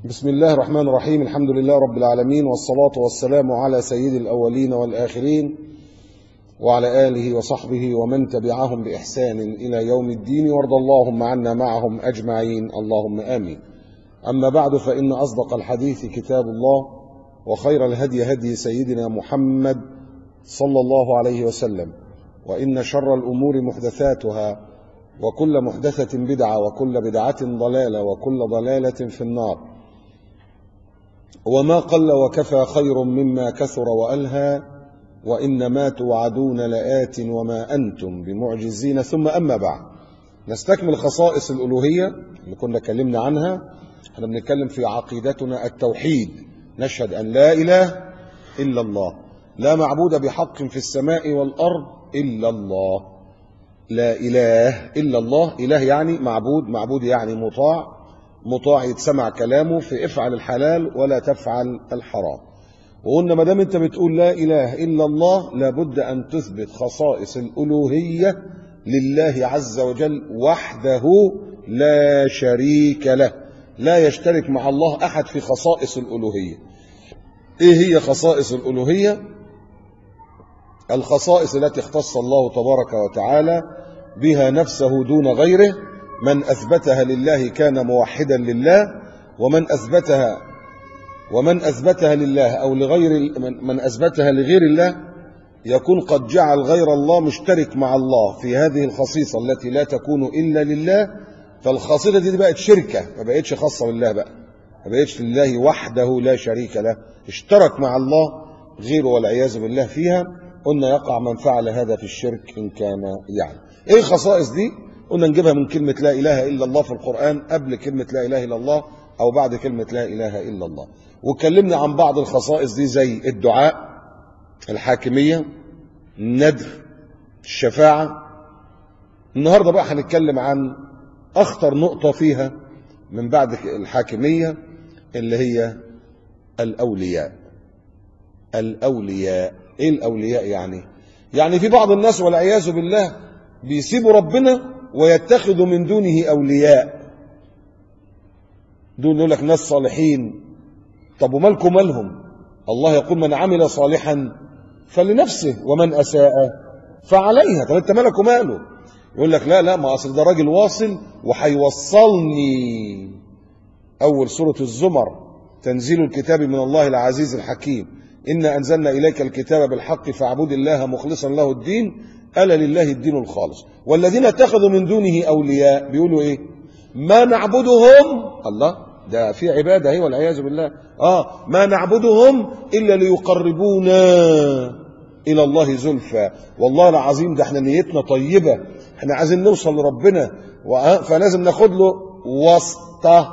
بسم الله الرحمن الرحيم الحمد لله رب العالمين والصلاة والسلام على سيد الأولين والآخرين وعلى آله وصحبه ومن تبعهم بإحسان إلى يوم الدين وارض اللهم عنا معهم أجمعين اللهم آمين أما بعد فإن أصدق الحديث كتاب الله وخير الهدي هدي سيدنا محمد صلى الله عليه وسلم وإن شر الأمور محدثاتها وكل محدثة بدعة وكل بدعة ضلالة وكل ضلالة في النار وما قل وكفى خير مما كثر وألهى وإنما توعدون لآت وما أنتم بمعجزين ثم أما بعد نستكمل خصائص الألوهية اللي كنا اتكلمنا عنها احنا بنتكلم في عقيدتنا التوحيد نشهد أن لا إله إلا الله لا معبود بحق في السماء والأرض إلا الله لا إله إلا الله إله يعني معبود معبود يعني مطاع مطاع يتسمع كلامه في افعل الحلال ولا تفعل الحرام وقلنا ما دام انت بتقول لا اله الا الله لابد ان تثبت خصائص الالوهيه لله عز وجل وحده لا شريك له لا يشترك مع الله احد في خصائص الالوهيه ايه هي خصائص الالوهيه الخصائص التي اختص الله تبارك وتعالى بها نفسه دون غيره من أثبتها لله كان موحدا لله ومن أثبتها ومن أثبتها لله أو لغير من أثبتها لغير الله يكون قد جعل غير الله مشترك مع الله في هذه الخصيصة التي لا تكون إلا لله فالخاصية دي بقت شركة ما بقتش خاصة بالله بقى ما بقتش لله وحده لا شريك له اشترك مع الله غيره والعياذ بالله فيها قلنا يقع من فعل هذا في الشرك إن كان يعني ايه الخصائص دي قلنا نجيبها من كلمة لا إله إلا الله في القرآن قبل كلمة لا إله إلا الله أو بعد كلمة لا إله إلا الله واتكلمنا عن بعض الخصائص دي زي الدعاء الحاكمية الندر الشفاعة النهاردة بقى هنتكلم عن أخطر نقطة فيها من بعد الحاكمية اللي هي الأولياء الأولياء إيه الأولياء يعني يعني في بعض الناس والعياذ بالله بيسيبوا ربنا ويتخذوا من دونه أولياء دول يقول لك ناس صالحين طب ومالكم مالهم الله يقول من عمل صالحا فلنفسه ومن أساء فعليها طب انت مالك وماله يقول لك لا لا ما أصل ده راجل واصل وهيوصلني أول سورة الزمر تنزيل الكتاب من الله العزيز الحكيم إنا أنزلنا إليك الكتاب بالحق فاعبد الله مخلصا له الدين ألا لله الدين الخالص والذين اتخذوا من دونه أولياء بيقولوا إيه ما نعبدهم الله ده في عبادة هي والعياذ بالله آه ما نعبدهم إلا ليقربونا إلى الله زلفى والله العظيم ده احنا نيتنا طيبة احنا عايزين نوصل لربنا فلازم ناخد له واسطة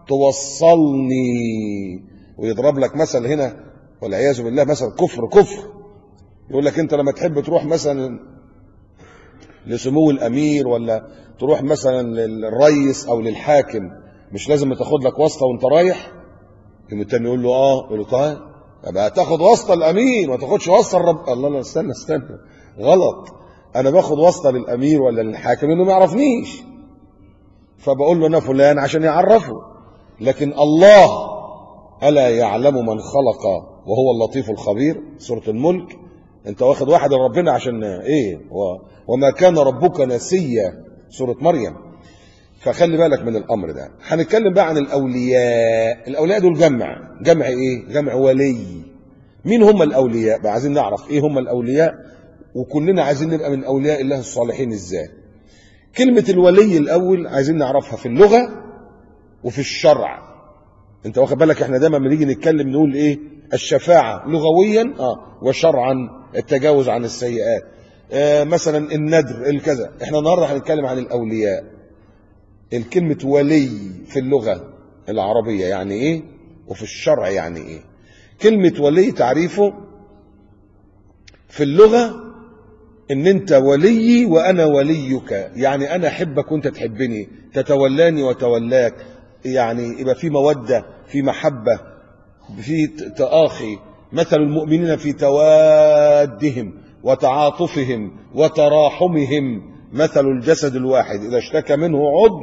توصلني ويضرب لك مثل هنا والعياذ بالله مثل كفر كفر يقول لك انت لما تحب تروح مثلا لسمو الامير ولا تروح مثلا للرئيس او للحاكم مش لازم تاخد لك واسطه وانت رايح يقوم التاني يقول له اه يقول له طيب يبقى تاخد واسطه الامير ما تاخدش واسطه الرب الله لا استنى استنى غلط انا باخد واسطه للامير ولا للحاكم انه ما يعرفنيش فبقول له انا فلان عشان يعرفه لكن الله الا يعلم من خلق وهو اللطيف الخبير سوره الملك انت واخد واحد لربنا عشان ايه و... وما كان ربك نسيا سورة مريم فخلي بالك من الامر ده هنتكلم بقى عن الاولياء الاولياء دول جمع جمع ايه جمع ولي مين هم الاولياء بقى عايزين نعرف ايه هم الاولياء وكلنا عايزين نبقى من اولياء الله الصالحين ازاي كلمة الولي الاول عايزين نعرفها في اللغة وفي الشرع انت واخد بالك احنا دايما بنيجي نتكلم نقول ايه الشفاعة لغويا اه وشرعا التجاوز عن السيئات آه مثلا الندر الكذا احنا النهارده هنتكلم عن الاولياء الكلمة ولي في اللغة العربية يعني ايه وفي الشرع يعني ايه كلمة ولي تعريفه في اللغة ان انت ولي وانا وليك يعني انا احبك وانت تحبني تتولاني وتولاك يعني يبقى في مودة في محبة في تآخي مثل المؤمنين في توادهم وتعاطفهم وتراحمهم مثل الجسد الواحد إذا اشتكى منه عضو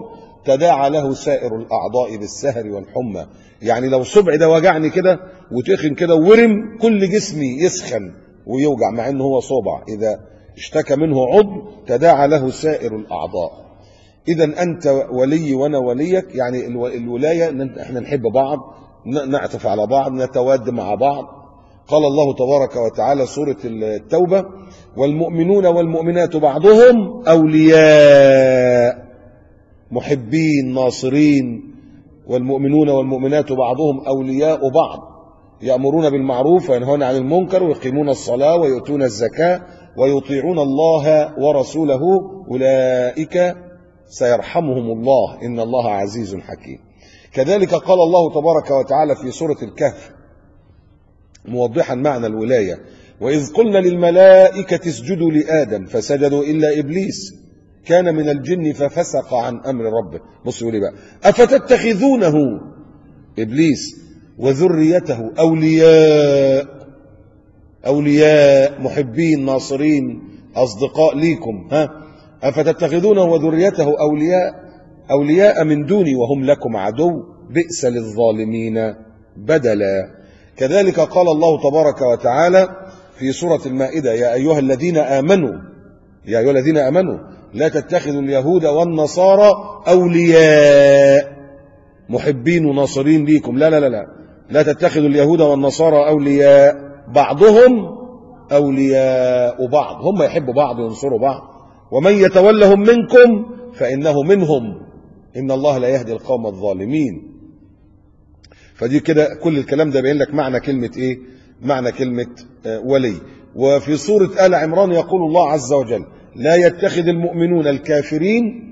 تداعى له سائر الأعضاء بالسهر والحمى يعني لو صبعي ده وجعني كده وتخن كده ورم كل جسمي يسخن ويوجع مع انه هو صبع إذا اشتكى منه عضو تداعى له سائر الأعضاء إذا أنت ولي وأنا وليك يعني الو- الولاية إن احنا نحب بعض ن- نعطف على بعض نتواد مع بعض قال الله تبارك وتعالى سورة التوبة والمؤمنون والمؤمنات بعضهم أولياء محبين ناصرين والمؤمنون والمؤمنات بعضهم أولياء بعض يأمرون بالمعروف وينهون عن المنكر ويقيمون الصلاة ويؤتون الزكاة ويطيعون الله ورسوله أولئك سيرحمهم الله إن الله عزيز حكيم كذلك قال الله تبارك وتعالى في سورة الكهف موضحا معنى الولاية وإذ قلنا للملائكة اسجدوا لآدم فسجدوا إلا إبليس كان من الجن ففسق عن أمر ربه بص يقول إيه بقى أفتتخذونه إبليس وذريته أولياء أولياء محبين ناصرين أصدقاء ليكم ها أفتتخذونه وذريته أولياء أولياء من دوني وهم لكم عدو بئس للظالمين بدلا كذلك قال الله تبارك وتعالى في سورة المائدة يا أيها الذين آمنوا يا أيها الذين آمنوا لا تتخذوا اليهود والنصارى أولياء محبين وناصرين ليكم لا لا لا لا لا تتخذوا اليهود والنصارى أولياء بعضهم أولياء بعض هم يحبوا بعض وينصروا بعض ومن يتولهم منكم فإنه منهم إن الله لا يهدي القوم الظالمين فدي كده كل الكلام ده بيقول لك معنى كلمة إيه معنى كلمة آه، ولي وفي سورة آل عمران يقول الله عز وجل لا يتخذ المؤمنون الكافرين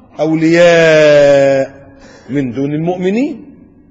أولياء من دون المؤمنين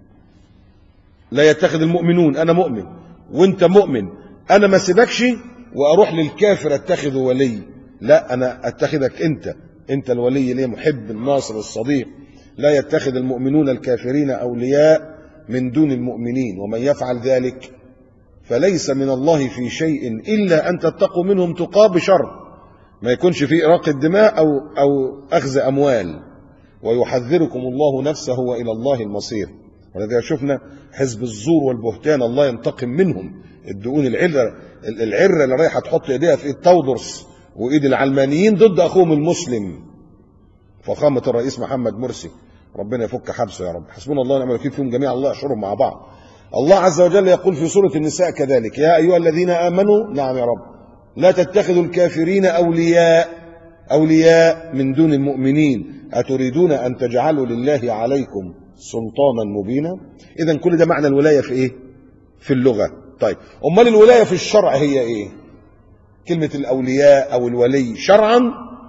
لا يتخذ المؤمنون أنا مؤمن وانت مؤمن أنا ما سيبكش وأروح للكافر أتخذه ولي لا أنا أتخذك أنت أنت الولي ليه محب الناصر الصديق لا يتخذ المؤمنون الكافرين أولياء من دون المؤمنين ومن يفعل ذلك فليس من الله في شيء إلا أن تتقوا منهم تقى بشر ما يكونش في إراق الدماء أو, أو أخذ أموال ويحذركم الله نفسه وإلى الله المصير ولذلك شفنا حزب الزور والبهتان الله ينتقم منهم الدقون العرة العرة اللي رايحة تحط ايديها في ايد تودرس وايد العلمانيين ضد اخوهم المسلم فخامة الرئيس محمد مرسي ربنا يفك حبسه يا رب حسبنا الله ونعم الوكيل فيهم جميعا الله يحشرهم مع بعض الله عز وجل يقول في سورة النساء كذلك يا أيها الذين آمنوا نعم يا رب لا تتخذوا الكافرين أولياء أولياء من دون المؤمنين أتريدون أن تجعلوا لله عليكم سلطانا مبينا إذا كل ده معنى الولاية في إيه في اللغة طيب أمال الولاية في الشرع هي إيه كلمة الأولياء أو الولي شرعا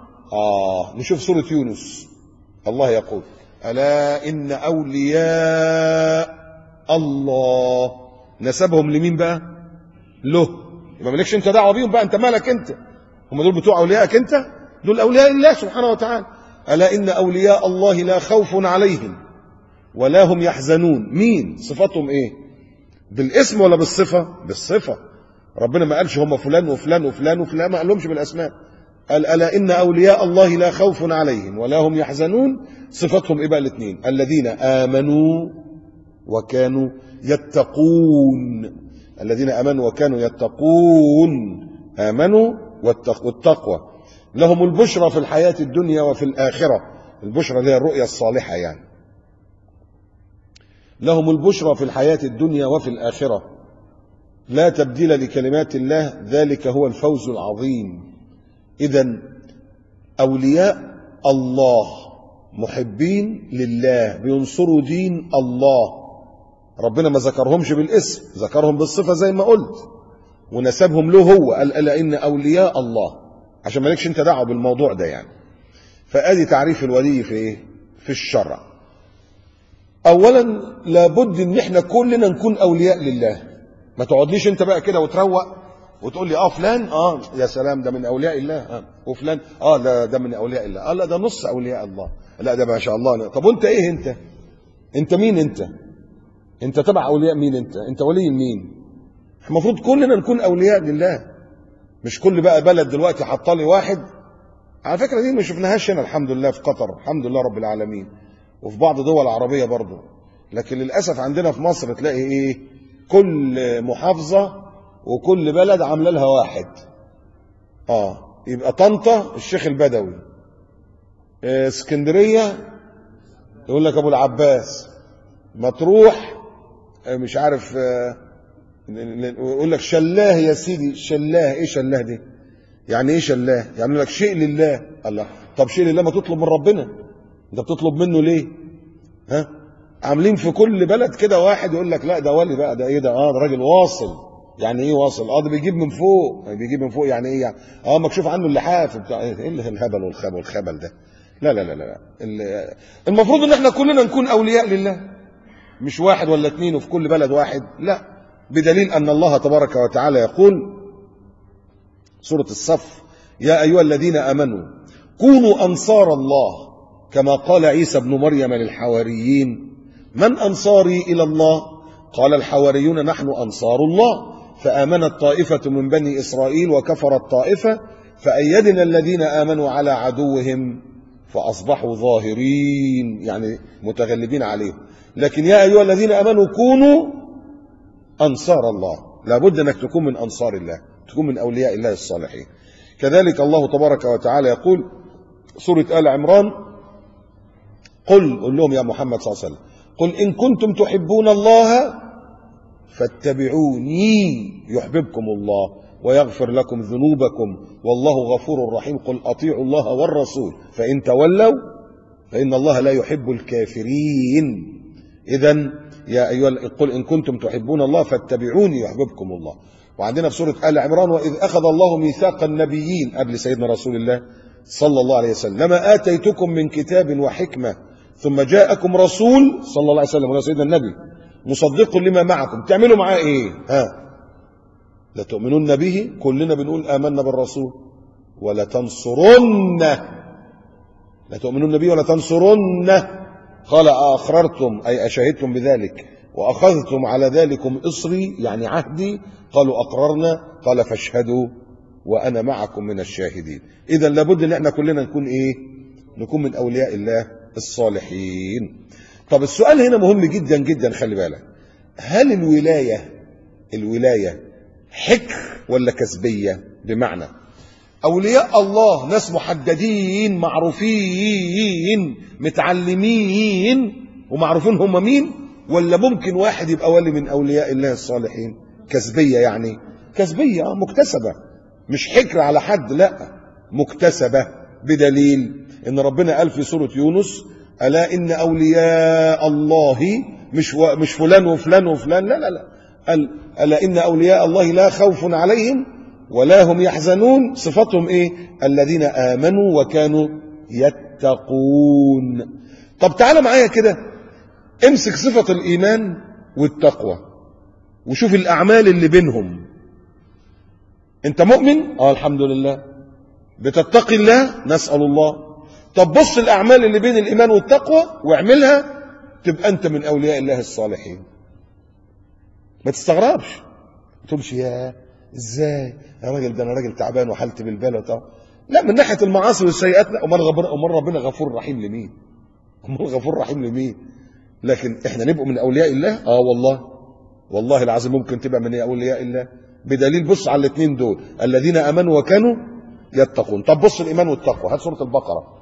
آه نشوف سورة يونس الله يقول ألا إن أولياء الله نسبهم لمين بقى له يبقى مالكش انت دعوه بيهم بقى انت مالك انت هم دول بتوع اوليائك انت دول اولياء الله سبحانه وتعالى الا ان اولياء الله لا خوف عليهم ولا هم يحزنون مين صفاتهم ايه بالاسم ولا بالصفه بالصفه ربنا ما قالش هم فلان وفلان وفلان وفلان ما قالهمش بالاسماء قال الا ان اولياء الله لا خوف عليهم ولا هم يحزنون صفاتهم ايه بقى الاثنين الذين امنوا وكانوا يتقون الذين امنوا وكانوا يتقون امنوا والتقوى لهم البشرى في الحياه الدنيا وفي الاخره البشرى اللي هي الرؤيا الصالحه يعني لهم البشرى في الحياه الدنيا وفي الاخره لا تبديل لكلمات الله ذلك هو الفوز العظيم اذا اولياء الله محبين لله بينصروا دين الله ربنا ما ذكرهمش بالاسم ذكرهم بالصفة زي ما قلت ونسبهم له هو قال ألا إن أولياء الله عشان مالكش انت دعوه بالموضوع ده يعني فادي تعريف الولي في ايه في الشرع اولا لابد ان احنا كلنا نكون اولياء لله ما تقعدليش انت بقى كده وتروق وتقول لي اه فلان اه يا سلام ده من اولياء الله اه وفلان اه لا ده من اولياء الله اه لا ده نص اولياء الله لا ده ما شاء الله طب وانت ايه انت انت مين انت انت تبع اولياء مين انت انت ولي مين المفروض كلنا نكون اولياء لله مش كل بقى بلد دلوقتي حاطه لي واحد على فكره دي ما شفناهاش هنا الحمد لله في قطر الحمد لله رب العالمين وفي بعض دول العربية برضه لكن للأسف عندنا في مصر تلاقي إيه كل محافظة وكل بلد عاملة لها واحد آه يبقى طنطا الشيخ البدوي آه، اسكندرية يقول لك أبو العباس مطروح آه، مش عارف آه، يقول لك شلاه يا سيدي شلاه ايه شلاه دي يعني ايه شلاه يعني لك شيء لله الله طب شيء لله ما تطلب من ربنا انت بتطلب منه ليه ها عاملين في كل بلد كده واحد يقول لك لا ده ولي بقى ده ايه ده اه ده راجل واصل يعني ايه واصل اه ده بيجيب من فوق يعني بيجيب من فوق يعني ايه يعني اه مكشوف عنه اللحاف بتاع ايه اللي الهبل والخبل والخبل ده لا لا لا لا لا. ال- المفروض ان احنا كلنا نكون اولياء لله مش واحد ولا اتنين وفي كل بلد واحد لا بدليل أن الله تبارك وتعالى يقول سورة الصف يا أيها الذين آمنوا كونوا أنصار الله كما قال عيسى ابن مريم للحواريين من أنصاري إلى الله قال الحواريون نحن أنصار الله فآمنت طائفة من بني إسرائيل وكفرت طائفة فأيدنا الذين آمنوا على عدوهم فأصبحوا ظاهرين يعني متغلبين عليهم لكن يا أيها الذين آمنوا كونوا أنصار الله لابد أنك تكون من أنصار الله تكون من أولياء الله الصالحين كذلك الله تبارك وتعالى يقول سورة آل عمران قل قل لهم يا محمد صلى الله عليه وسلم قل إن كنتم تحبون الله فاتبعوني يحببكم الله ويغفر لكم ذنوبكم والله غفور رحيم قل أطيعوا الله والرسول فإن تولوا فإن الله لا يحب الكافرين إذا يا أيها ال- قل إن كنتم تحبون الله فاتبعوني يحببكم الله وعندنا في سورة آل عمران وإذ أخذ الله ميثاق النبيين قبل سيدنا رسول الله صلى الله عليه وسلم لما آتيتكم من كتاب وحكمة ثم جاءكم رسول صلى الله عليه وسلم ولا سيدنا النبي مصدق لما معكم تعملوا معاه إيه ها لتؤمنون به كلنا بنقول آمنا بالرسول ولا تنصرنه لا تؤمنون به ولا تنصرنه قال أأقررتم أي أشهدتم بذلك وأخذتم على ذلكم إصري يعني عهدي قالوا أقررنا قال فاشهدوا وأنا معكم من الشاهدين إذا لابد أن احنا كلنا نكون إيه نكون من أولياء الله الصالحين طب السؤال هنا مهم جدا جدا خلي بالك هل الولاية الولاية حكر ولا كسبية بمعنى أولياء الله ناس محددين معروفين متعلمين ومعروفين هم مين ولا ممكن واحد يبقى ولي من أولياء الله الصالحين كسبية يعني كسبية آه، مكتسبة مش حكر على حد لا مكتسبة بدليل ان ربنا قال في سورة يونس ألا إن أولياء الله مش و... مش فلان وفلان وفلان لا لا لا قال ألا إن أولياء الله لا خوف عليهم ولا هم يحزنون صفتهم إيه الذين آمنوا وكانوا يتقون طب تعالى معايا كده امسك صفة الإيمان والتقوى وشوف الأعمال اللي بينهم أنت مؤمن؟ آه الحمد لله بتتقي الله؟ نسأل الله طب بص الأعمال اللي بين الإيمان والتقوى واعملها تبقى أنت من أولياء الله الصالحين ما تستغربش ما تقولش يا ازاي يا راجل ده انا راجل تعبان وحالتي بالبال وبتاع لا من ناحيه المعاصي والسيئات لا امال غفور امال ربنا غفور رحيم لمين؟ امال غفور رحيم لمين؟ لكن احنا نبقوا من اولياء الله؟ اه والله والله العظيم ممكن تبقى من اولياء الله بدليل بص على الاثنين دول الذين امنوا وكانوا يتقون طب بص الايمان والتقوى هات سوره البقره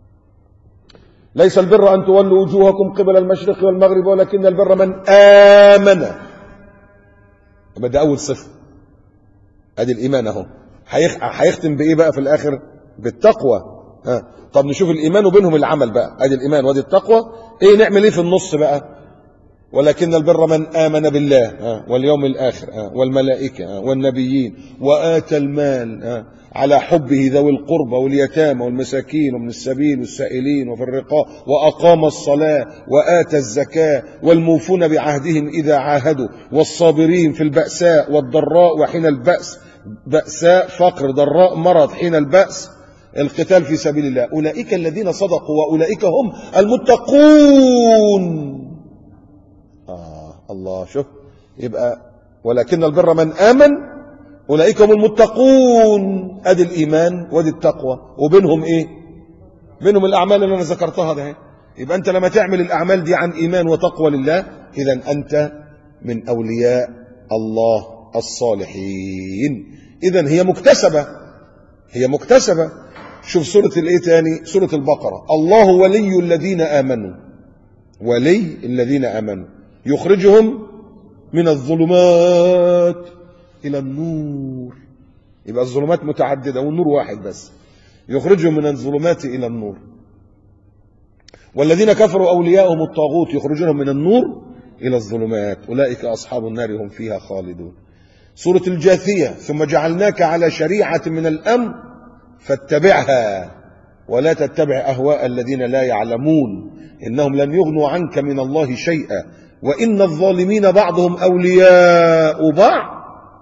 ليس البر ان تولوا وجوهكم قبل المشرق والمغرب ولكن البر من امن يبقى ده اول صفه ادي الايمان اهو هيخ- هيختم بايه بقى في الاخر بالتقوى ها طب نشوف الايمان وبينهم العمل بقى ادي الايمان وادي التقوى ايه نعمل ايه في النص بقى ولكن البر من آمن بالله ها، واليوم الآخر ها، والملائكة ها، والنبيين وآتى المال ها، على حبه ذوي القربى واليتامى والمساكين ومن السبيل والسائلين وفي الرقاب وأقام الصلاة وآتى الزكاة والموفون بعهدهم إذا عاهدوا والصابرين في البأساء والضراء وحين البأس بأساء فقر ضراء مرض حين البأس القتال في سبيل الله أولئك الذين صدقوا وأولئك هم المتقون آه الله شوف يبقى ولكن البر من آمن أولئك هم المتقون أدي الإيمان وادي التقوى وبينهم إيه بينهم الأعمال اللي أنا ذكرتها ده يبقى أنت لما تعمل الأعمال دي عن إيمان وتقوى لله إذا أنت من أولياء الله الصالحين إذا هي مكتسبة هي مكتسبة شوف سورة الإيه تاني سورة البقرة الله ولي الذين آمنوا ولي الذين آمنوا يخرجهم من الظلمات إلى النور يبقى الظلمات متعددة والنور واحد بس يخرجهم من الظلمات إلى النور والذين كفروا أولياءهم الطاغوت يخرجونهم من النور إلى الظلمات أولئك أصحاب النار هم فيها خالدون سورة الجاثية ثم جعلناك على شريعة من الأمر فاتبعها ولا تتبع أهواء الذين لا يعلمون إنهم لن يغنوا عنك من الله شيئا وإن الظالمين بعضهم أولياء بعض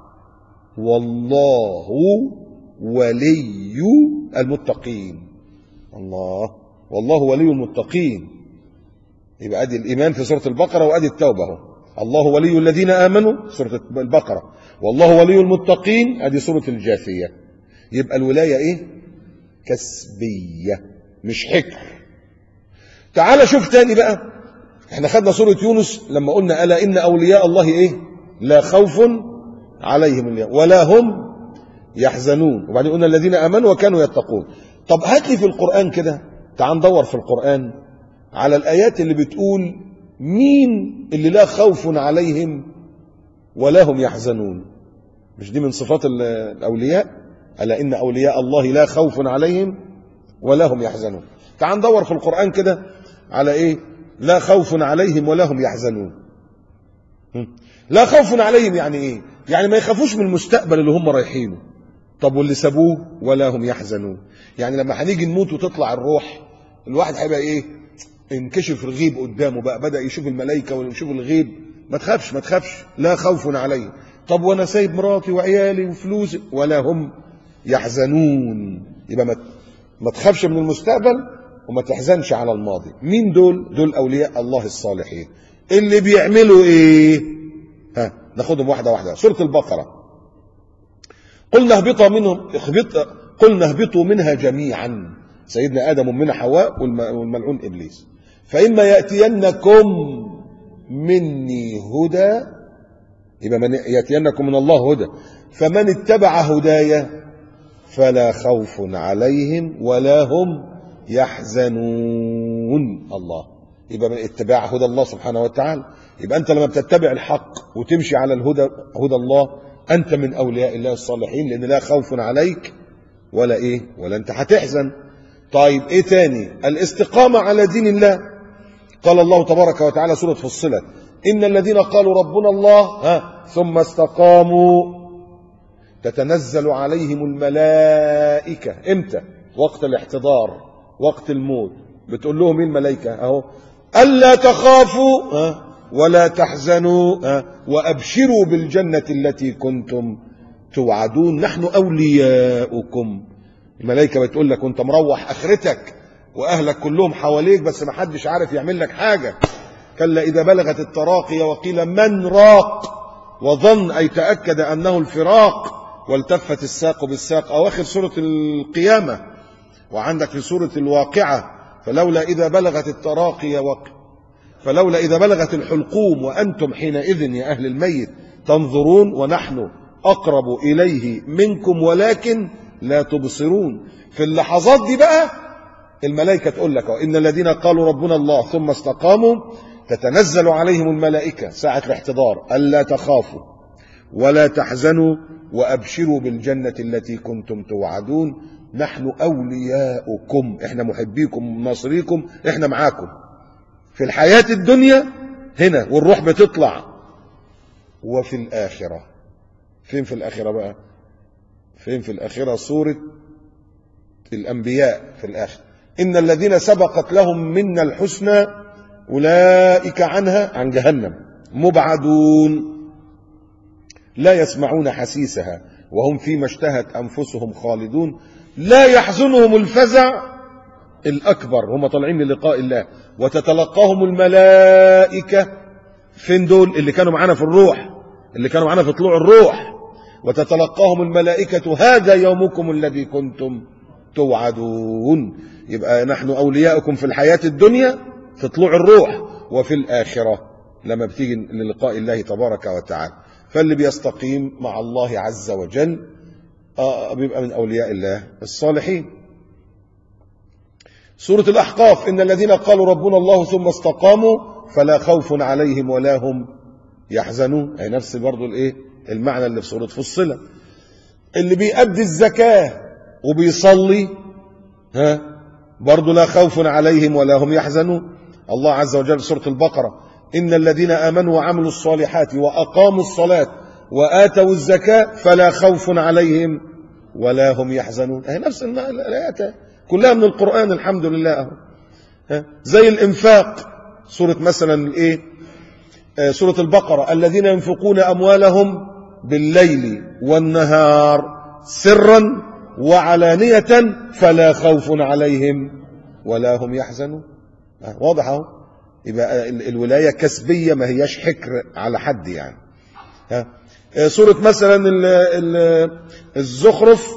والله ولي المتقين الله والله ولي المتقين يبقى ادي الايمان في سوره البقره وادي التوبه اهو الله ولي الذين امنوا سوره البقره والله ولي المتقين ادي سوره الجاثيه يبقى الولايه ايه كسبيه مش حكر تعال شوف تاني بقى احنا خدنا سوره يونس لما قلنا الا ان اولياء الله ايه لا خوف عليهم اليوم ولا هم يحزنون وبعدين قلنا الذين امنوا وكانوا يتقون طب هات لي في القران كده تعال ندور في القران على الايات اللي بتقول مين اللي لا خوف عليهم ولا هم يحزنون مش دي من صفات ال- الاولياء الا ان اولياء الله لا خوف عليهم ولا هم يحزنون تعال ندور في القران كده على ايه لا خوف عليهم ولا هم يحزنون هم. لا خوف عليهم يعني ايه يعني ما يخافوش من المستقبل اللي هم رايحينه طب واللي سابوه ولا هم يحزنون يعني لما هنيجي نموت وتطلع الروح الواحد هيبقى ايه انكشف الغيب قدامه بقى بدا يشوف الملائكه ويشوف الغيب ما تخافش ما تخافش لا خوف عليه طب وانا سايب مراتي وعيالي وفلوسي ولا هم يحزنون يبقى ما ما تخافش من المستقبل وما تحزنش على الماضي مين دول دول اولياء الله الصالحين اللي بيعملوا ايه ها ناخدهم واحده واحده سوره البقره قلنا اهبطا منهم اهبط قلنا اهبطوا منها جميعا سيدنا ادم ومنها حواء والم- والملعون ابليس فاما ياتينكم مني هدى يبقى من ياتينكم من الله هدى فمن اتبع هداي فلا خوف عليهم ولا هم يحزنون الله يبقى من اتباع هدى الله سبحانه وتعالى يبقى انت لما بتتبع الحق وتمشي على الهدى هدى الله انت من اولياء الله الصالحين لان لا خوف عليك ولا ايه ولا انت هتحزن طيب ايه تاني الاستقامة على دين الله قال الله تبارك وتعالى سورة فصلت إن الذين قالوا ربنا الله ها ثم استقاموا تتنزل عليهم الملائكة امتى وقت الاحتضار وقت الموت بتقول لهم ايه الملائكة اهو ألا تخافوا ها ولا تحزنوا ها وأبشروا بالجنة التي كنتم توعدون نحن أولياؤكم الملائكة بتقول لك وانت مروح اخرتك واهلك كلهم حواليك بس ما حدش عارف يعمل لك حاجة كلا اذا بلغت التراقي وقيل من راق وظن اي تأكد انه الفراق والتفت الساق بالساق اواخر سورة القيامة وعندك في سورة الواقعة فلولا اذا بلغت التراقي وق فلولا اذا بلغت الحلقوم وانتم حينئذ يا اهل الميت تنظرون ونحن اقرب اليه منكم ولكن لا تبصرون في اللحظات دي بقى الملائكة تقول لك إن الذين قالوا ربنا الله ثم استقاموا تتنزل عليهم الملائكة ساعة الاحتضار ألا تخافوا ولا تحزنوا وأبشروا بالجنة التي كنتم توعدون نحن أولياؤكم إحنا محبيكم ناصريكم إحنا معاكم في الحياة الدنيا هنا والروح بتطلع وفي الآخرة فين في الآخرة بقى فين في الآخرة سورة الأنبياء في الآخر إن الذين سبقت لهم منا الحسنى أولئك عنها عن جهنم مبعدون لا يسمعون حسيسها وهم فيما اشتهت أنفسهم خالدون لا يحزنهم الفزع الأكبر هم طالعين للقاء الله وتتلقاهم الملائكة فين دول اللي كانوا معانا في الروح اللي كانوا معانا في طلوع الروح وتتلقاهم الملائكة هذا يومكم الذي كنتم توعدون يبقى نحن أولياؤكم في الحياة الدنيا في طلوع الروح وفي الآخرة لما بتيجي للقاء الله تبارك وتعالى فاللي بيستقيم مع الله عز وجل آه بيبقى من أولياء الله الصالحين سورة الأحقاف إن الذين قالوا ربنا الله ثم استقاموا فلا خوف عليهم ولا هم يحزنون أي نفس برضو الإيه المعنى اللي في سورة فصلة اللي بيأدي الزكاة وبيصلي ها برضو لا خوف عليهم ولا هم يحزنون الله عز وجل في سورة البقرة إن الذين آمنوا وعملوا الصالحات وأقاموا الصلاة وآتوا الزكاة فلا خوف عليهم ولا هم يحزنون أهي نفس الآيات كلها من القرآن الحمد لله أهو ها؟ زي الإنفاق سورة مثلا الإيه آه سورة البقرة الذين ينفقون أموالهم بالليل والنهار سرا وعلانية فلا خوف عليهم ولا هم يحزنون آه واضح اهو يبقى الولاية كسبية ما هياش حكر على حد يعني ها سورة مثلا ال ال الزخرف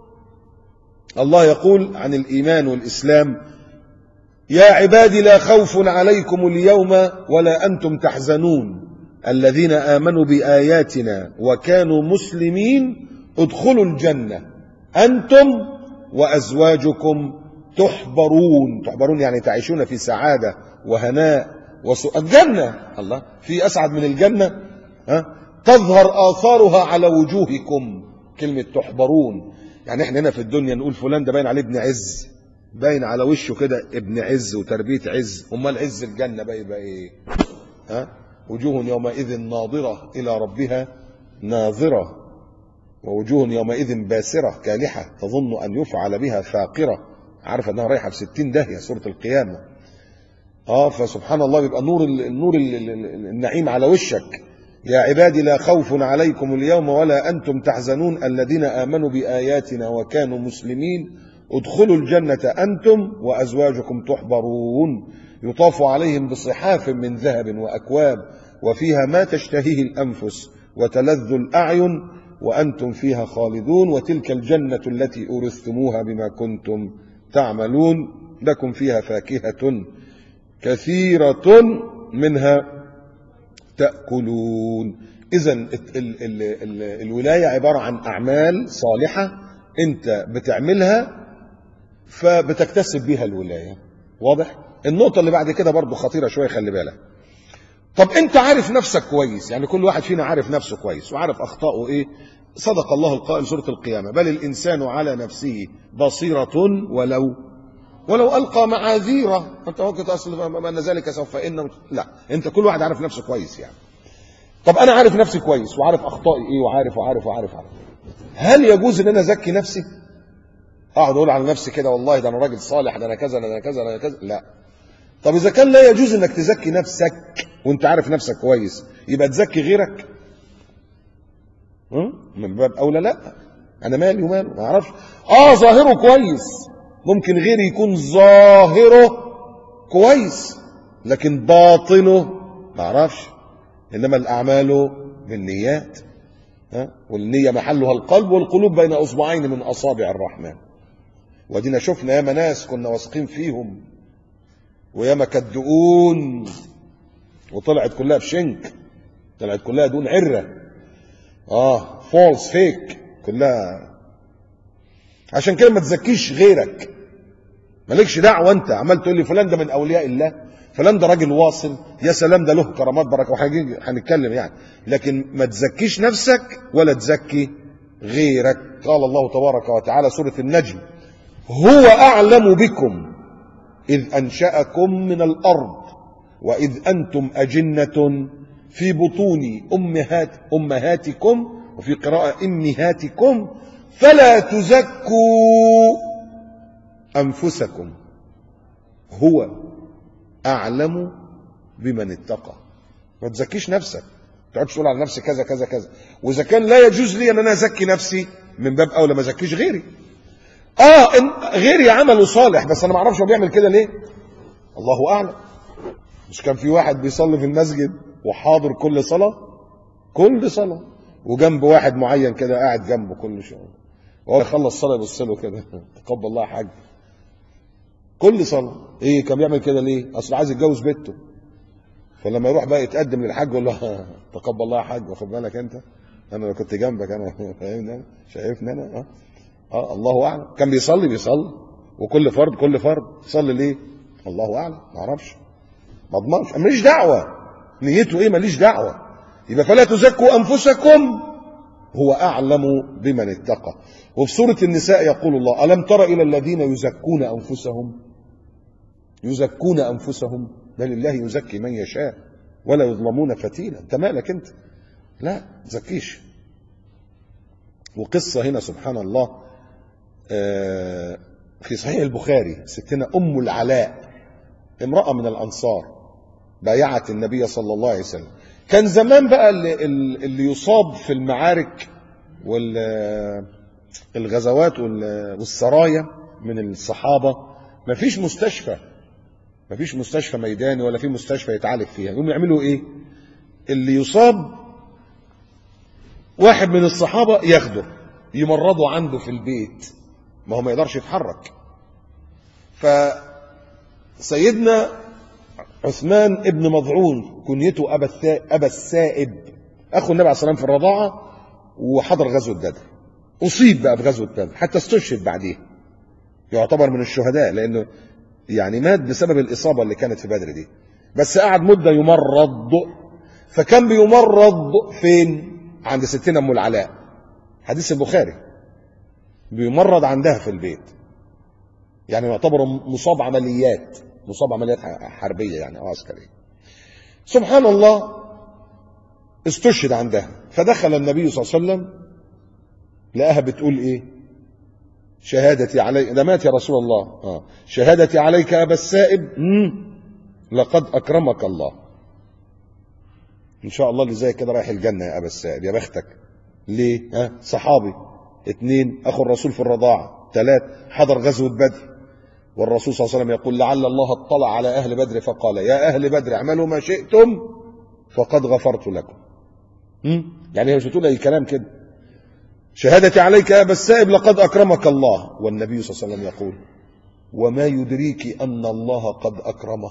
الله يقول عن الإيمان والإسلام يا عبادي لا خوف عليكم اليوم ولا أنتم تحزنون الذين آمنوا بآياتنا وكانوا مسلمين ادخلوا الجنة أنتم وأزواجكم تحبرون تحبرون يعني تعيشون في سعادة وهناء وسوء الجنة الله في أسعد من الجنة ها تظهر آثارها على وجوهكم كلمة تحبرون يعني احنا هنا في الدنيا نقول فلان ده باين عليه ابن عز باين على وشه كده ابن عز وتربية عز امال عز الجنة بقى يبقى ايه ها وجوه يومئذ ناظرة إلى ربها ناظرة ووجوه يومئذ باسرة كالحة تظن أن يفعل بها فاقرة عارفة أنها رايحة في ستين داهية سورة القيامة اه فسبحان الله بيبقى نور النور النعيم على وشك يا عبادي لا خوف عليكم اليوم ولا أنتم تحزنون الذين آمنوا بآياتنا وكانوا مسلمين ادخلوا الجنة أنتم وأزواجكم تحبرون يطاف عليهم بصحاف من ذهب وأكواب وفيها ما تشتهيه الأنفس وتلذ الأعين وأنتم فيها خالدون وتلك الجنة التي أورثتموها بما كنتم تعملون لكم فيها فاكهة كثيرة منها تأكلون إذا الولاية عبارة عن أعمال صالحة أنت بتعملها فبتكتسب بها الولاية واضح؟ النقطة اللي بعد كده برضو خطيرة شوية خلي بالك طب أنت عارف نفسك كويس يعني كل واحد فينا عارف نفسه كويس وعارف أخطائه إيه صدق الله القائل سورة القيامة بل الإنسان على نفسه بصيرة ولو ولو ألقى معاذيره أنت ممكن تصل ما ذلك سوف إن لا أنت كل واحد عارف نفسه كويس يعني طب أنا عارف نفسي كويس وعارف أخطائي إيه وعارف وعارف وعارف, وعارف. هل يجوز إن أنا أزكي نفسي؟ أقعد أقول على نفسي كده والله ده أنا راجل صالح ده أنا كذا ده أنا كذا ده أنا كذا لا طب إذا كان لا يجوز إنك تزكي نفسك وأنت عارف نفسك كويس يبقى تزكي غيرك من باب أولى لا أنا مالي وماله ما أعرفش آه ظاهره كويس ممكن غيري يكون ظاهره كويس لكن باطنه ما اعرفش انما الاعمال بالنيات ها والنيه محلها القلب والقلوب بين اصبعين من اصابع الرحمن ودينا شفنا ياما ناس كنا واثقين فيهم وياما كدؤون وطلعت كلها بشنك طلعت كلها دون عره اه فولس فيك كلها عشان كده ما تزكيش غيرك مالكش دعوه انت عمال تقول لي فلان ده من اولياء الله فلان ده راجل واصل يا سلام ده له كرامات بركه وهنتكلم يعني لكن ما تزكيش نفسك ولا تزكي غيرك قال الله تبارك وتعالى سوره النجم هو اعلم بكم اذ انشاكم من الارض واذ انتم اجنه في بطون امهات امهاتكم وفي قراءه امهاتكم فلا تزكوا انفسكم هو اعلم بمن اتقى ما تزكيش نفسك ما تقعدش تقول على نفسي كذا كذا كذا واذا كان لا يجوز لي ان انا ازكي نفسي من باب اولى ما ازكيش غيري اه إن غيري عمله صالح بس انا ما اعرفش هو بيعمل كده ليه الله اعلم مش كان في واحد بيصلي في المسجد وحاضر كل صلاه كل صلاه وجنب واحد معين كده قاعد جنبه كل شويه وهو يخلص صلاه يبص له كده تقبل الله حاج كل صلاة ايه كان بيعمل كده ليه اصل عايز يتجوز بنته فلما يروح بقى يتقدم للحاج يقول له تقبل الله يا حاج واخد بالك انت انا لو كنت جنبك انا فاهمني انا شايفني انا اه, آه الله اعلم كان بيصلي بيصلي وكل فرد كل فرد يصلي ليه الله اعلم ما اعرفش ما اضمنش ماليش دعوه نيته ايه ماليش دعوه يبقى فلا تزكوا انفسكم هو اعلم بمن اتقى وفي سوره النساء يقول الله الم تر الى الذين يزكون انفسهم يزكون انفسهم بل الله يزكي من يشاء ولا يظلمون فتيلا انت مالك انت لا تزكيش وقصه هنا سبحان الله آه، في صحيح البخاري ستنا ام العلاء امراه من الانصار بايعت النبي صلى الله عليه وسلم كان زمان بقى اللي, اللي يصاب في المعارك والغزوات والسرايا من الصحابه مفيش مستشفى مفيش مستشفى ميداني ولا في مستشفى يتعالج فيها يقوموا يعملوا ايه اللي يصاب واحد من الصحابه ياخده يمرضه عنده في البيت ما هو ما يقدرش يتحرك فسيدنا عثمان ابن مضعون كنيته أبا, أبا السائب أخو النبي عليه الصلاة والسلام في الرضاعة وحضر غزوة بدر أصيب بقى بغزوة بدر حتى استشهد بعديها يعتبر من الشهداء لأنه يعني مات بسبب الإصابة اللي كانت في بدر دي بس قعد مدة يمرض فكان بيمرض فين عند ستنا أم العلاء حديث البخاري بيمرض عندها في البيت يعني يعتبر مصاب عمليات مصاب عمليات حربيه يعني او عسكريه سبحان الله استشهد عندها فدخل النبي صلى الله عليه وسلم لقاها بتقول ايه شهادتي عليك ده مات يا رسول الله آه. شهادتي عليك ابا السائب مم. لقد اكرمك الله ان شاء الله اللي زي كده رايح الجنه يا ابا السائب يا بختك ليه ها صحابي اثنين اخو الرسول في الرضاعه ثلاث حضر غزوه بدر والرسول صلى الله عليه وسلم يقول لعل الله اطلع على أهل بدر فقال يا أهل بدر اعملوا ما شئتم فقد غفرت لكم يعني هي مش بتقول أي كلام كده شهادتي عليك يا أبا السائب لقد أكرمك الله والنبي صلى الله عليه وسلم يقول وما يدريك أن الله قد أكرمه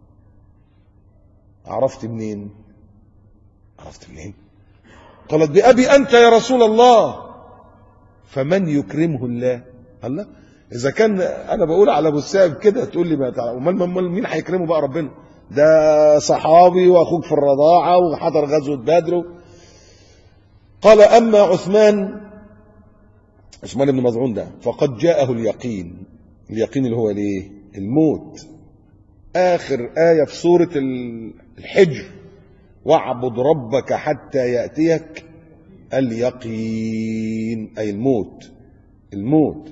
عرفت منين عرفت منين قالت بأبي أنت يا رسول الله فمن يكرمه الله الله اذا كان انا بقول على ابو السائب كده تقول لي ما امال امال مين هيكرمه بقى ربنا ده صحابي واخوك في الرضاعه وحضر غزوه بدر قال اما عثمان عثمان بن مظعون ده فقد جاءه اليقين اليقين اللي هو الايه الموت اخر ايه في سوره الحجر واعبد ربك حتى ياتيك اليقين اي الموت الموت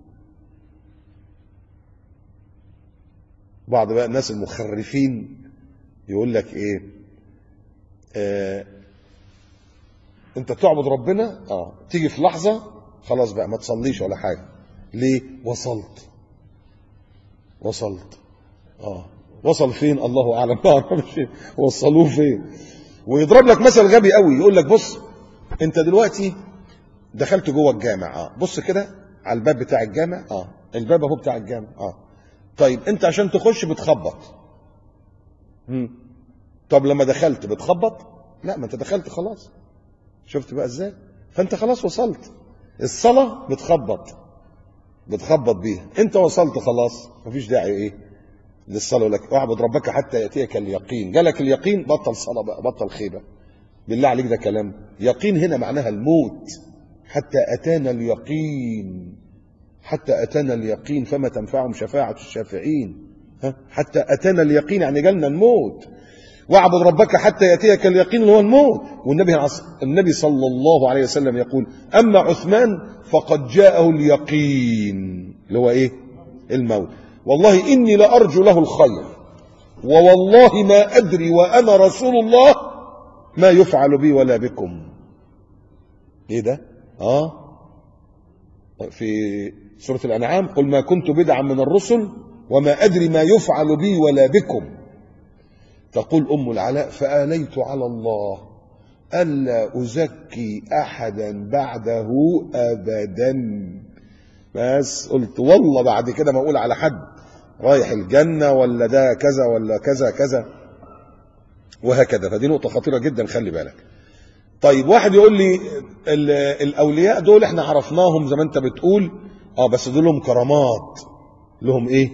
بعض بقى الناس المخرفين يقول لك ايه آه انت تعبد ربنا اه تيجي في لحظه خلاص بقى ما تصليش ولا حاجه ليه وصلت وصلت اه وصل فين الله اعلم ما اعرفش وصلوه فين ويضرب لك مثل غبي قوي يقول لك بص انت دلوقتي دخلت جوه الجامع اه بص كده على الباب بتاع الجامع اه الباب اهو بتاع الجامع اه طيب انت عشان تخش بتخبط مم. طب لما دخلت بتخبط لا ما انت دخلت خلاص شفت بقى ازاي فانت خلاص وصلت الصلاه بتخبط بتخبط بيها انت وصلت خلاص مفيش داعي ايه للصلاه لك اعبد ربك حتى ياتيك اليقين جالك اليقين بطل صلاه بقى بطل خيبه بالله عليك ده كلام يقين هنا معناها الموت حتى اتانا اليقين حتى أتانا اليقين فما تنفعهم شفاعة الشافعين ها؟ حتى أتانا اليقين يعني جالنا الموت واعبد ربك حتى يأتيك اليقين اللي هو الموت والنبي النبي صلى الله عليه وسلم يقول أما عثمان فقد جاءه اليقين اللي هو إيه الموت والله إني لأرجو له الخير ووالله ما أدري وأنا رسول الله ما يفعل بي ولا بكم إيه ده آه في سورة الأنعام قل ما كنت بدعا من الرسل وما أدري ما يفعل بي ولا بكم تقول أم العلاء فآليت على الله ألا أزكي أحدا بعده أبدا بس قلت والله بعد كده ما أقول على حد رايح الجنة ولا ده كذا ولا كذا كذا وهكذا فدي نقطة خطيرة جدا خلي بالك طيب واحد يقول لي ال- الأولياء دول احنا عرفناهم زي ما انت بتقول اه بس دول لهم كرامات لهم ايه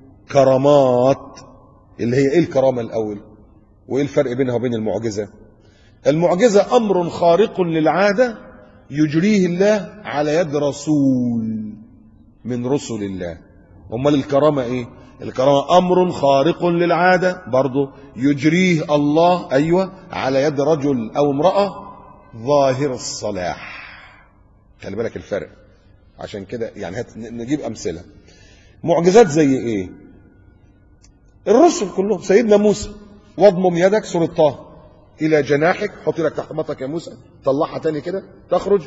كرامات اللي هي ايه الكرامة الأول وايه الفرق بينها وبين المعجزة المعجزة أمر خارق للعادة يجريه الله على يد رسول من رسل الله امال الكرامه ايه الكرامه امر خارق للعاده برضه يجريه الله ايوه على يد رجل او امراه ظاهر الصلاح خلي بالك الفرق عشان كده يعني هات نجيب امثله معجزات زي ايه الرسل كلهم سيدنا موسى واضمم يدك سوره طه الى جناحك حط لك تحت مطك يا موسى طلعها تاني كده تخرج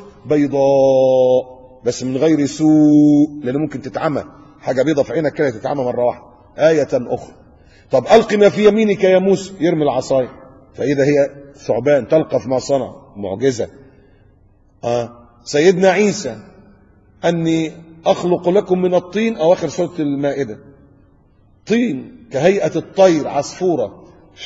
بيضاء بس من غير سوء لان ممكن تتعمى حاجه بيضه في عينك كده تتعمى مره واحده ايه اخرى طب الق ما في يمينك يا موسى يرمي العصايه فاذا هي ثعبان تلقف ما صنع معجزه آه. سيدنا عيسى اني اخلق لكم من الطين اواخر سوره المائده طين كهيئه الطير عصفوره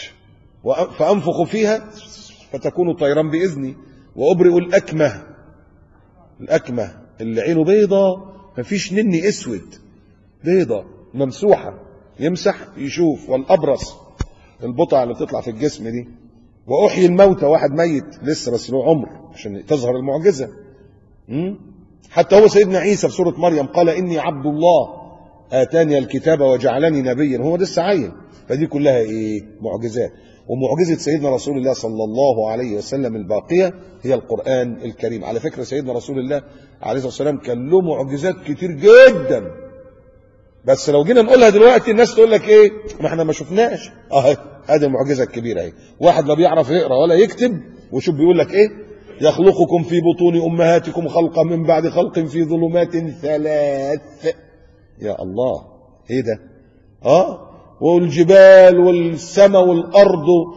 فانفخ فيها فتكون طيرا باذني وابرئ الاكمه الاكمه اللي عينه بيضه مفيش نني اسود بيضه ممسوحه يمسح يشوف والابرص البقع اللي بتطلع في الجسم دي واحيي الموتى واحد ميت لسه بس له عمر عشان تظهر المعجزه م? حتى هو سيدنا عيسى في سوره مريم قال اني عبد الله اتاني الكتاب وجعلني نبيا هو لسه عيل فدي كلها ايه معجزات ومعجزه سيدنا رسول الله صلى الله عليه وسلم الباقيه هي القران الكريم على فكره سيدنا رسول الله عليه الصلاه والسلام كان له معجزات كتير جدا بس لو جينا نقولها دلوقتي الناس تقول لك ايه ما احنا ما شفناش اه ادي المعجزه الكبيره اهي واحد لا بيعرف يقرا ولا يكتب وشوف بيقول لك ايه يخلقكم في بطون امهاتكم خلقا من بعد خلق في ظلمات ثلاث يا الله ايه ده اه والجبال والسماء والارض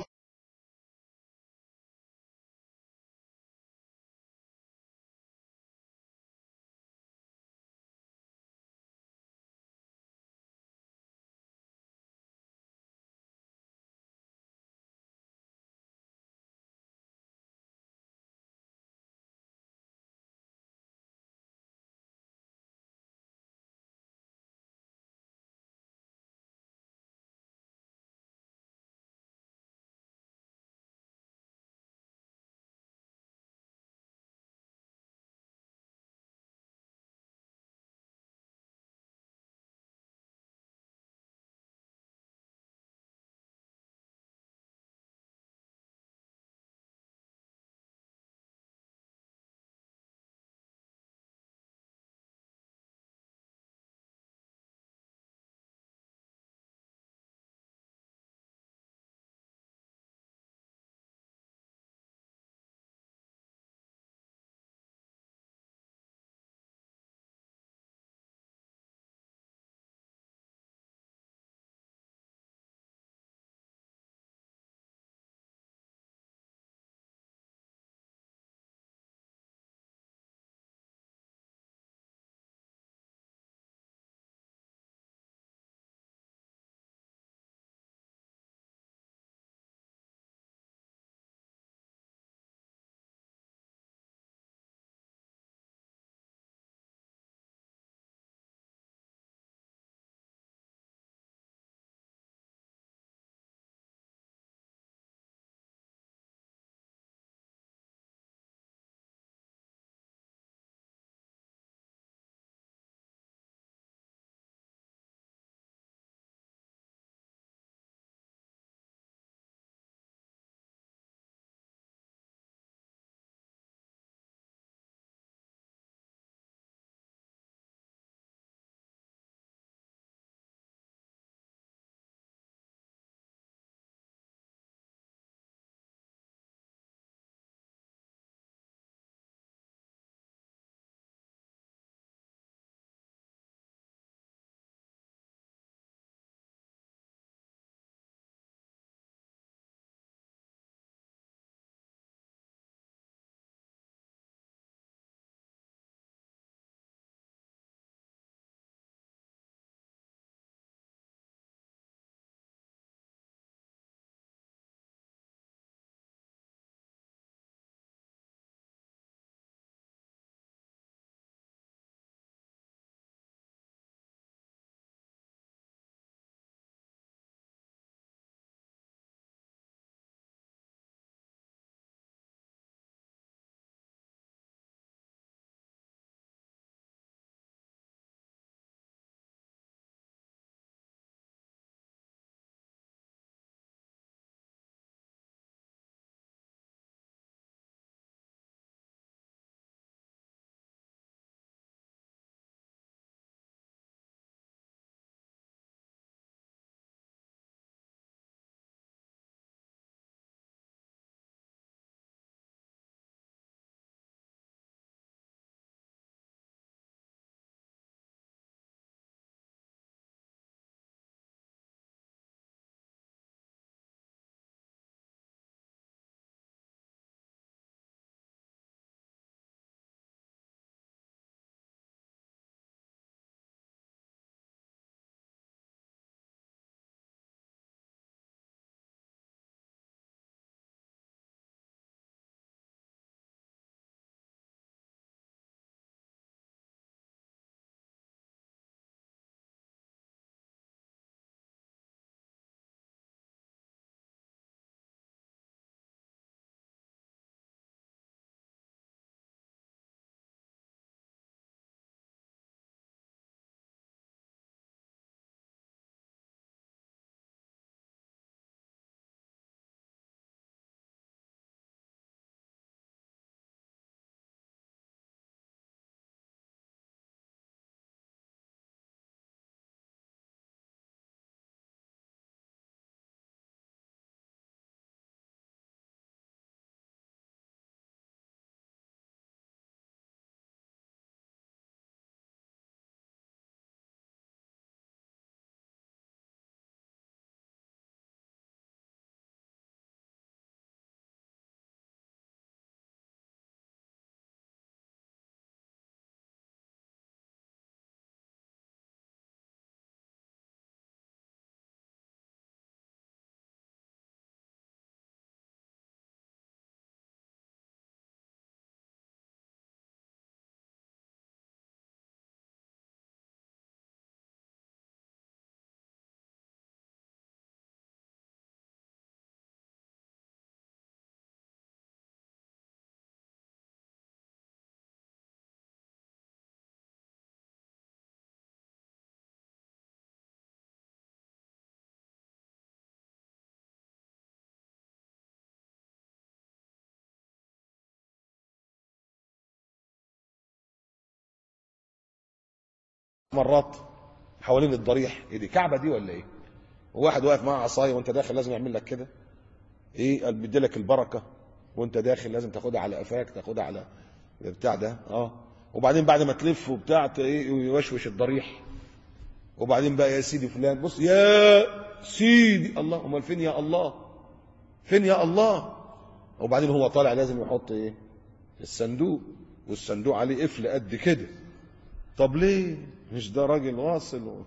مرات حوالين الضريح ايه دي كعبه دي ولا ايه وواحد واقف معاه عصايه وانت داخل لازم يعمل لك كده ايه قال بيدي لك البركه وانت داخل لازم تاخدها على قفاك تاخدها على بتاع ده اه وبعدين بعد ما تلف وبتاع ت- ايه يوشوش الضريح وبعدين بقى يا سيدي فلان بص يا سيدي الله امال فين يا الله فين يا الله وبعدين هو طالع لازم يحط ايه الصندوق والصندوق عليه قفل قد كده طب ليه مش ده راجل واصل و...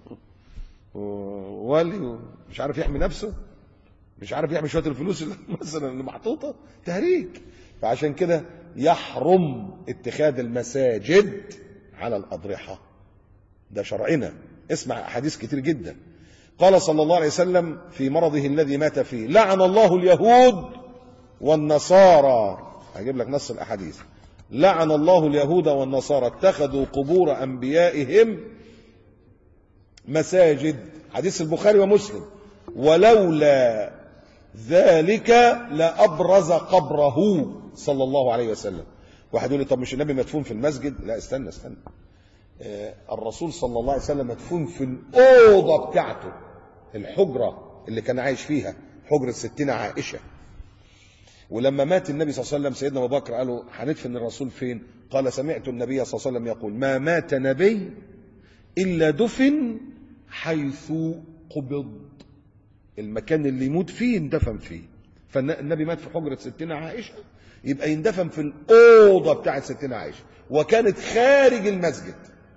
وولي ومش عارف يحمي نفسه مش عارف يحمي شويه الفلوس اللي مثلا اللي محطوطه تهريج فعشان كده يحرم اتخاذ المساجد على الاضرحه ده شرعنا اسمع احاديث كتير جدا قال صلى الله عليه وسلم في مرضه الذي مات فيه لعن الله اليهود والنصارى هجيب لك نص الاحاديث لعن الله اليهود والنصارى اتخذوا قبور انبيائهم مساجد حديث البخاري ومسلم ولولا ذلك لابرز قبره صلى الله عليه وسلم واحد يقول لي طب مش النبي مدفون في المسجد لا استنى استنى آه، الرسول صلى الله عليه وسلم مدفون في الأوضة بتاعته الحجرة اللي كان عايش فيها حجرة ستنا عائشة ولما مات النبي صلى الله عليه وسلم سيدنا أبو بكر قالوا هندفن الرسول فين قال سمعت النبي صلى الله عليه وسلم يقول ما مات نبي إلا دفن حيث قبض المكان اللي يموت فيه اندفن فيه فالنبي مات في حجرة ستنا عائشة يبقى يندفن في الأوضة بتاعت ستنا عائشة وكانت خارج المسجد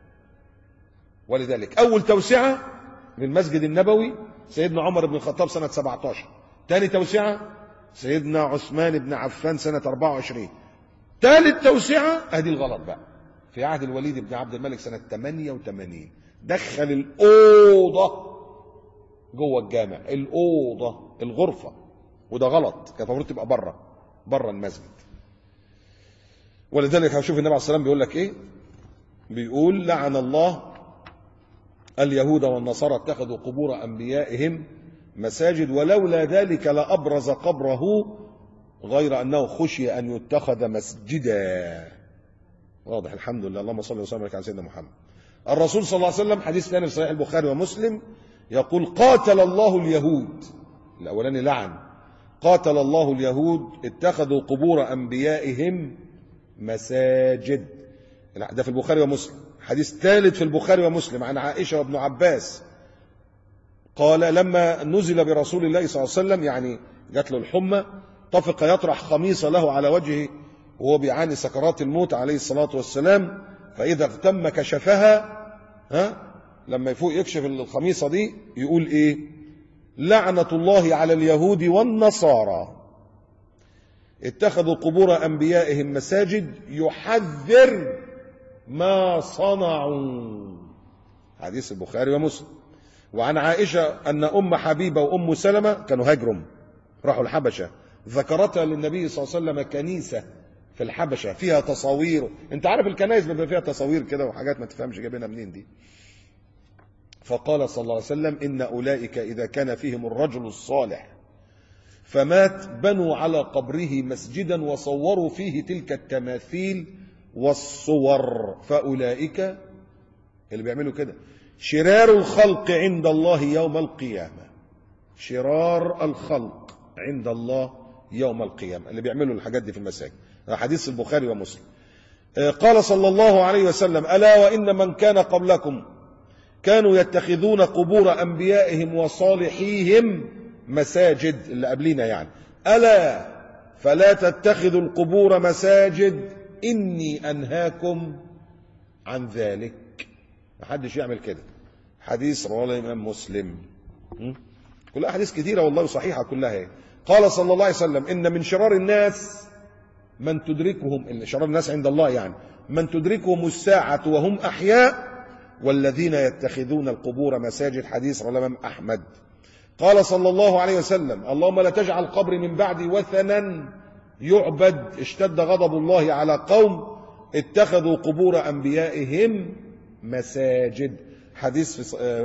ولذلك أول توسعة للمسجد النبوي سيدنا عمر بن الخطاب سنة 17 ثاني توسعة سيدنا عثمان بن عفان سنة 24 ثالث توسعة ادي الغلط بقى في عهد الوليد بن عبد الملك سنة 88 دخل الأوضة جوه الجامع الأوضة الغرفة وده غلط كان المفروض تبقى بره بره المسجد ولذلك هشوف النبي عليه الصلاة والسلام بيقول لك ايه بيقول لعن الله اليهود والنصارى اتخذوا قبور انبيائهم مساجد ولولا ذلك لابرز قبره غير انه خشي ان يتخذ مسجدا واضح الحمد لله اللهم صل وسلم على سيدنا محمد الرسول صلى الله عليه وسلم حديث ثاني في صحيح البخاري ومسلم يقول قاتل الله اليهود الاولاني لعن قاتل الله اليهود اتخذوا قبور انبيائهم مساجد ده في البخاري ومسلم حديث ثالث في البخاري ومسلم عن عائشة وابن عباس قال لما نزل برسول الله صلى الله عليه وسلم يعني جات له الحمى طفق يطرح خميصة له على وجهه وهو بيعاني سكرات الموت عليه الصلاة والسلام فإذا اغتم كشفها ها لما يفوق يكشف الخميصة دي يقول إيه لعنة الله على اليهود والنصارى اتخذوا قبور أنبيائهم مساجد يحذر ما صنعوا حديث البخاري ومسلم وعن عائشة أن أم حبيبة وأم سلمة كانوا هاجرهم راحوا الحبشة ذكرتها للنبي صلى الله عليه وسلم كنيسة في الحبشة فيها تصاوير انت عارف الكنائس بيبقى فيها تصاوير كده وحاجات ما تفهمش جايبينها منين دي فقال صلى الله عليه وسلم إن أولئك إذا كان فيهم الرجل الصالح فمات بنوا على قبره مسجدا وصوروا فيه تلك التماثيل والصور فأولئك اللي بيعملوا كده شرار الخلق عند الله يوم القيامة شرار الخلق عند الله يوم القيامة اللي بيعملوا الحاجات دي في المساجد حديث البخاري ومسلم قال صلى الله عليه وسلم ألا وإن من كان قبلكم كانوا يتخذون قبور أنبيائهم وصالحيهم مساجد اللي قبلينا يعني ألا فلا تتخذوا القبور مساجد إني أنهاكم عن ذلك محدش يعمل كده حديث رواه الإمام مسلم كلها أحاديث كثيرة والله صحيحة كلها قال صلى الله عليه وسلم إن من شرار الناس من تدركهم شرار الناس عند الله يعني من تدركهم الساعة وهم أحياء والذين يتخذون القبور مساجد حديث رواه الإمام أحمد قال صلى الله عليه وسلم اللهم لا تجعل قبري من بعدي وثنا يعبد اشتد غضب الله على قوم اتخذوا قبور انبيائهم مساجد حديث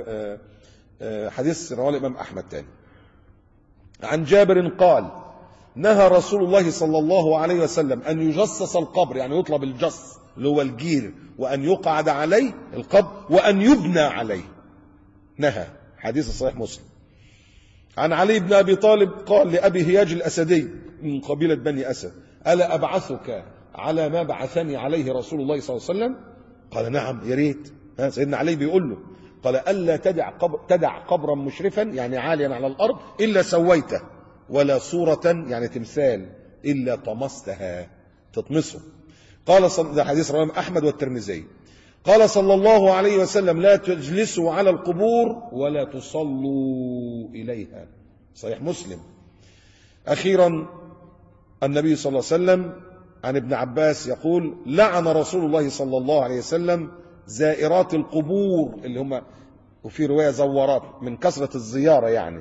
في حديث رواه الامام احمد تاني عن جابر قال نهى رسول الله صلى الله عليه وسلم أن يجصص القبر يعني يطلب الجص اللي هو الجير وأن يقعد عليه القبر وأن يبنى عليه نهى حديث صحيح مسلم عن علي بن أبي طالب قال لأبي هياج الأسدي من قبيلة بني أسد ألا أبعثك على ما بعثني عليه رسول الله صلى الله عليه وسلم قال نعم يا ريت ها، سيدنا علي بيقول له قال ألا تدع, قبر تدع قبرا مشرفا يعني عاليا على الأرض إلا سويته ولا صورة يعني تمثال إلا طمستها تطمسه قال صل... ده حديث رواه أحمد والترمذي قال صلى الله عليه وسلم لا تجلسوا على القبور ولا تصلوا إليها صحيح مسلم أخيرا النبي صلى الله عليه وسلم عن ابن عباس يقول لعن رسول الله صلى الله عليه وسلم زائرات القبور اللي هم وفي رواية زورات من كثرة الزيارة يعني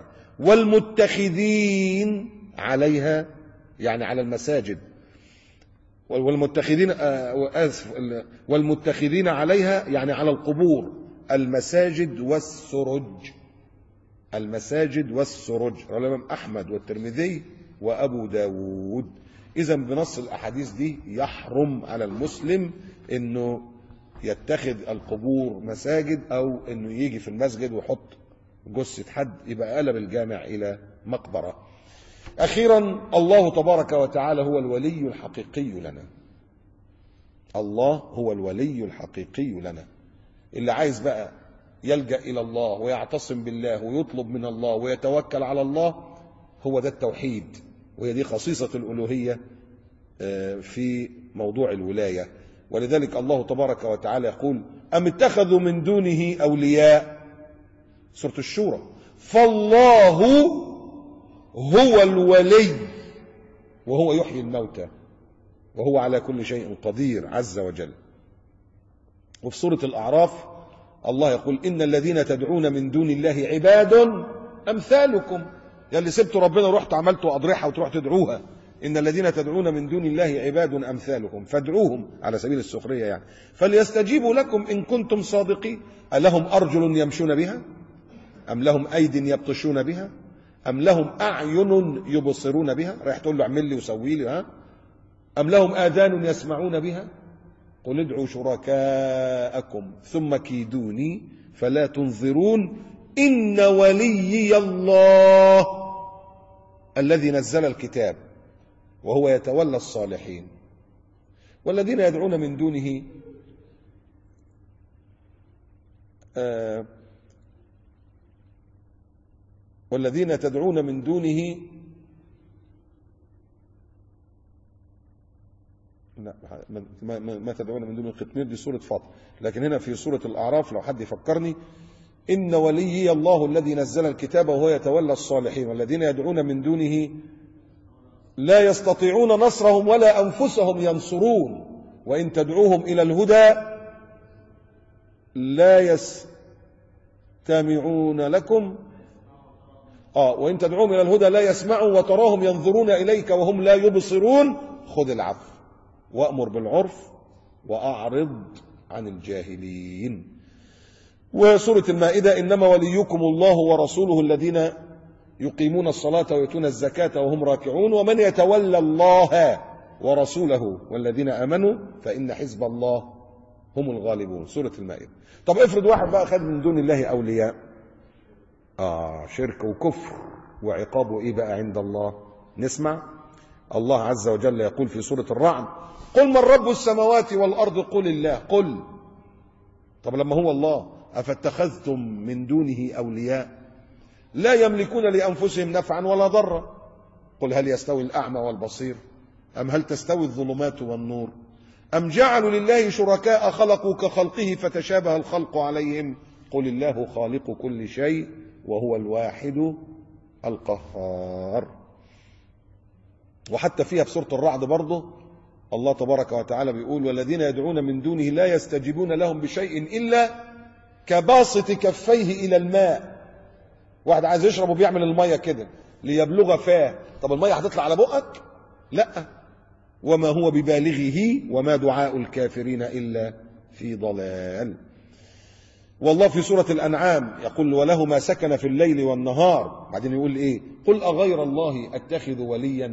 والمتخذين عليها يعني على المساجد والمتخذين آه، آسف والمتخذين عليها يعني على القبور المساجد والسرج المساجد والسرج رواه الإمام أحمد والترمذي وأبو داود إذا بنص الأحاديث دي يحرم على المسلم إنه يتخذ القبور مساجد أو إنه يجي في المسجد ويحط جثة حد يبقى قلب الجامع إلى مقبرة أخيرا الله تبارك وتعالى هو الولي الحقيقي لنا الله هو الولي الحقيقي لنا اللي عايز بقى يلجأ إلى الله ويعتصم بالله ويطلب من الله ويتوكل على الله هو ده التوحيد وهي دي خصيصة الألوهية آه، في موضوع الولاية ولذلك الله تبارك وتعالى يقول أم اتخذوا من دونه أولياء سورة الشورى فالله هو الولي وهو يحيي الموتى وهو على كل شيء قدير عز وجل وفي سورة الأعراف الله يقول إن الذين تدعون من دون الله عباد أمثالكم يا اللي سبتوا ربنا ورحت عملتوا أضرحة وتروح تدعوها إن الذين تدعون من دون الله عباد أمثالكم فادعوهم على سبيل السخرية يعني فليستجيبوا لكم إن كنتم صادقين ألهم أرجل يمشون بها أم لهم أيد يبطشون بها أم لهم أعين يبصرون بها رايح تقول له اعمل لي وسوي لي ها أم لهم آذان يسمعون بها قل ادعوا شركاءكم ثم كيدوني فلا تنظرون إن وليي الله الذي نزل الكتاب وهو يتولى الصالحين والذين يدعون من دونه آه والذين تدعون من دونه لا ما, ما, ما تدعون من دون القطمير دي سورة فاطر لكن هنا في سورة الأعراف لو حد يفكرني إن وليي الله الذي نزل الكتاب وهو يتولى الصالحين والذين يدعون من دونه لا يستطيعون نصرهم ولا أنفسهم ينصرون وإن تدعوهم إلى الهدى لا يستمعون لكم آه وإن تدعوهم إلى الهدى لا يسمعوا وتراهم ينظرون إليك وهم لا يبصرون خذ العفو وأمر بالعرف وأعرض عن الجاهلين وسورة المائدة إنما وليكم الله ورسوله الذين يقيمون الصلاة ويؤتون الزكاة وهم راكعون ومن يتولى الله ورسوله والذين آمنوا فإن حزب الله هم الغالبون سورة المائدة طب افرض واحد بقى خد من دون الله أولياء آه شرك وكفر وعقابه إيه بقى عند الله نسمع الله عز وجل يقول في سورة الرعد قل من رب السماوات والأرض قل الله قل طب لما هو الله أفاتخذتم من دونه أولياء لا يملكون لأنفسهم نفعا ولا ضرا قل هل يستوي الأعمى والبصير أم هل تستوي الظلمات والنور أم جعلوا لله شركاء خلقوا كخلقه فتشابه الخلق عليهم قل الله خالق كل شيء وهو الواحد القهار وحتى فيها في سورة الرعد برضه الله تبارك وتعالى بيقول والذين يدعون من دونه لا يستجيبون لهم بشيء إلا كباسط كفيه إلى الماء واحد عايز يشرب وبيعمل المية كده ليبلغ فاه طب المية هتطلع على بقك لا وما هو ببالغه وما دعاء الكافرين إلا في ضلال والله في سورة الأنعام يقول وله ما سكن في الليل والنهار بعدين يقول إيه قل أغير الله أتخذ وليا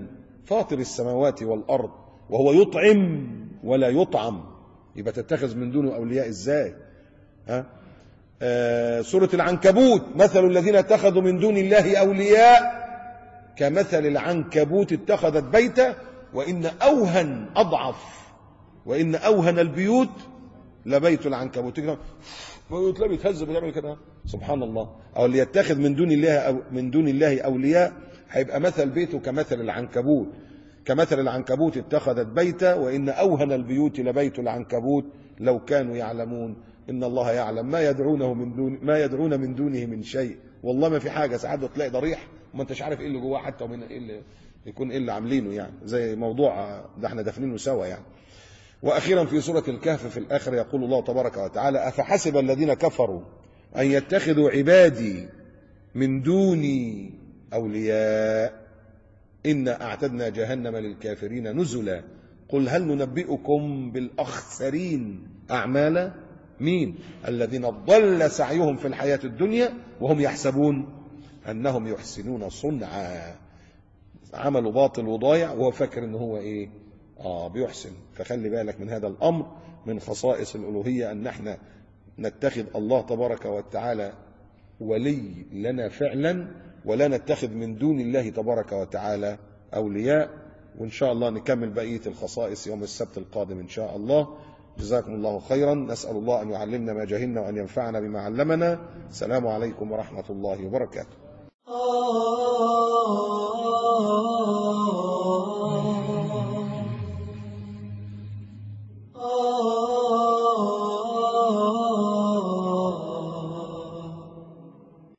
فاطر السماوات والأرض وهو يطعم ولا يطعم يبقى تتخذ من دونه أولياء إزاي ها آه سورة العنكبوت مثل الذين اتخذوا من دون الله أولياء كمثل العنكبوت اتخذت بيتا وإن أوهن أضعف وإن أوهن البيوت لبيت العنكبوت تجرى تلاقيه بيتهز بيعمل كده سبحان الله او اللي يتخذ من دون الله أو من دون الله اولياء هيبقى مثل بيته كمثل العنكبوت كمثل العنكبوت اتخذت بيتا وان اوهن البيوت لبيت العنكبوت لو كانوا يعلمون ان الله يعلم ما يدعونه من دون ما يدعون من دونه من شيء والله ما في حاجه ساعات بتلاقي ضريح وما انتش عارف ايه اللي جواه حتى ومن ايه اللي يكون ايه اللي عاملينه يعني زي موضوع ده احنا دافنينه سوا يعني واخيرا في سوره الكهف في الاخر يقول الله تبارك وتعالى افحسب الذين كفروا ان يتخذوا عبادي من دوني اولياء انا اعتدنا جهنم للكافرين نزلا قل هل ننبئكم بالاخسرين اعمالا مين الذين ضل سعيهم في الحياه الدنيا وهم يحسبون انهم يحسنون صنعا عمله باطل وضايع وهو فاكر ان هو ايه اه بيحسن فخلي بالك من هذا الامر من خصائص الالوهيه ان احنا نتخذ الله تبارك وتعالى ولي لنا فعلا ولا نتخذ من دون الله تبارك وتعالى اولياء وان شاء الله نكمل بقيه الخصائص يوم السبت القادم ان شاء الله جزاكم الله خيرا نسال الله ان يعلمنا ما جهلنا وان ينفعنا بما علمنا السلام عليكم ورحمه الله وبركاته